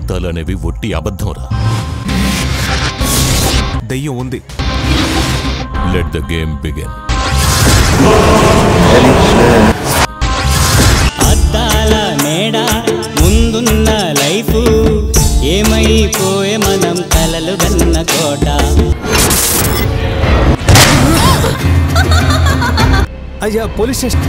భూతాలనేవి ఒట్టి అబద్ధంరా దెయ్యం ఉంది లెట్ ద గేమ్ బిగిన్ అద్దాల మేడ ముందున్న లైఫ్ ఏమైపోయే మనం కలలు గన్న కోట అయ్యా పోలీస్ స్టేషన్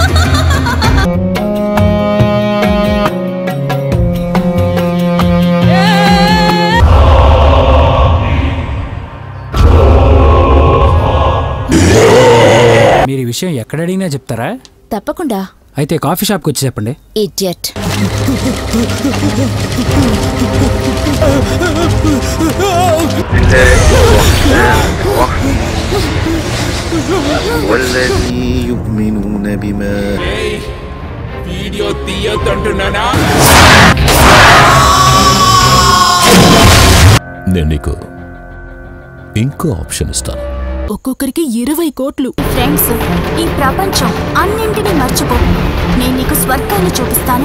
మీరు ఈ విషయం ఎక్కడ అడిగినా చెప్తారా తప్పకుండా అయితే కాఫీ షాప్కి వచ్చి చెప్పండి ఇడియట్ والذي يؤمنون بما వీడియో తీయొద్దంటున్నానా నేను నీకు ఇంకో ఆప్షన్ ఇస్తాను ఒక్కొక్కరికి ఇరవై కోట్లు ఫ్రెండ్స్ ఈ ప్రపంచం అన్నింటినీ మర్చిపో నేను నీకు స్వర్గాన్ని చూపిస్తాను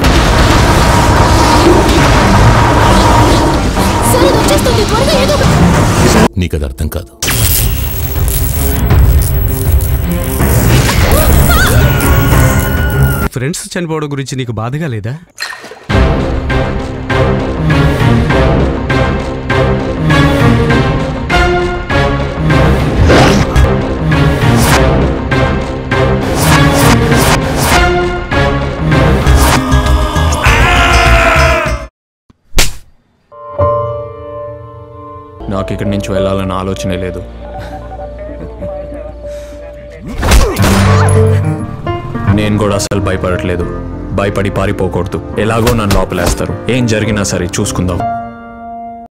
సరే వచ్చేస్తుంది త్వరగా ఏదో ఒకటి- నీకు అది అర్థం కాదు ఫ్రెండ్స్ చనిపోవడం గురించి నీకు బాధగా లేదా నాకు ఇక్కడి నుంచి వెళ్ళాలన్న ఆలోచనే లేదు నేను కూడా అసలు భయపడట్లేదు భయపడి పారిపోకూడదు ఎలాగో నన్ను లోపలేస్తారు ఏం జరిగినా సరే చూసుకుందాం